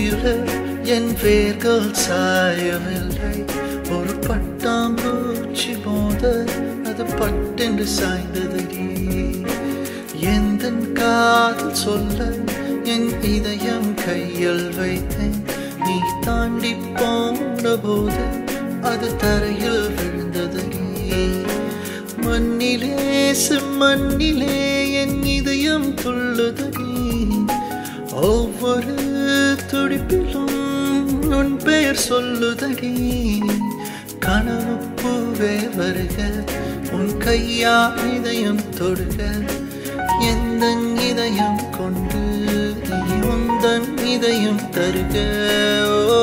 கீழே என் வேர்கள் சாயவில்லை ஒரு பட்டாம்பூச்சி போத அது பட்டென்று சாய்ந்ததடி எந்த காதல் சொல்ல என் இதயம் கையில் வைத்தேன் நீ தாண்டி போன போது அது தரையில் விழுந்ததடி மண்ணிலே மண்ணிலே என் இதயம் துள்ளுதடி ஒவ்வொரு துடிப்பிலும் உன் பெயர் சொல்லுதடி கனவு பூவே வருக உன் கையா இதயம் தொடுக எந்த இதயம் கொண்டு நீ உந்தன் இதயம் தருக ஓ